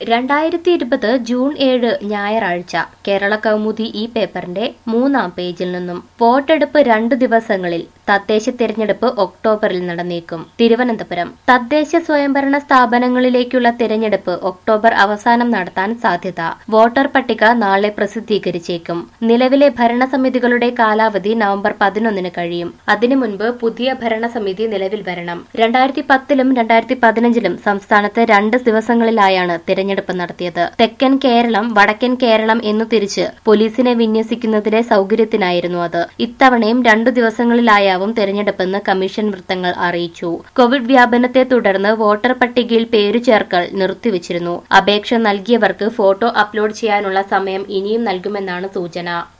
രണ്ടായിരത്തി ഇരുപത് ജൂൺ ഏഴ് ഞായറാഴ്ച കേരള കൗമുദി ഈ പേപ്പറിന്റെ മൂന്നാം പേജിൽ നിന്നും വോട്ടെടുപ്പ് രണ്ടു ദിവസങ്ങളിൽ തദ്ദേശ തിരഞ്ഞെടുപ്പ് ഒക്ടോബറിൽ നടന്നേക്കും തിരുവനന്തപുരം തദ്ദേശ സ്വയംഭരണ സ്ഥാപനങ്ങളിലേക്കുള്ള തിരഞ്ഞെടുപ്പ് ഒക്ടോബർ അവസാനം നടത്താൻ സാധ്യത വോട്ടർ പട്ടിക നാളെ പ്രസിദ്ധീകരിച്ചേക്കും നിലവിലെ ഭരണസമിതികളുടെ കാലാവധി നവംബർ പതിനൊന്നിന് കഴിയും അതിനു മുൻപ് പുതിയ ഭരണസമിതി നിലവിൽ വരണം രണ്ടായിരത്തി പത്തിലും രണ്ടായിരത്തി പതിനഞ്ചിലും സംസ്ഥാനത്ത് രണ്ട് ദിവസങ്ങളിലായാണ് തിരഞ്ഞെടുപ്പ് നടത്തിയത് തെക്കൻ കേരളം വടക്കൻ കേരളം എന്നു തിരിച്ച് പോലീസിനെ വിന്യസിക്കുന്നതിലെ സൗകര്യത്തിനായിരുന്നു അത് ഇത്തവണയും രണ്ടു ദിവസങ്ങളിലായാവും തെരഞ്ഞെടുപ്പെന്ന് കമ്മീഷൻ വൃത്തങ്ങൾ അറിയിച്ചു കോവിഡ് വ്യാപനത്തെ തുടർന്ന് വോട്ടർ പട്ടികയിൽ പേരു ചേർക്കൽ നിർത്തിവച്ചിരുന്നു അപേക്ഷ നൽകിയവർക്ക് ഫോട്ടോ അപ്ലോഡ് ചെയ്യാനുള്ള സമയം ഇനിയും നൽകുമെന്നാണ് സൂചന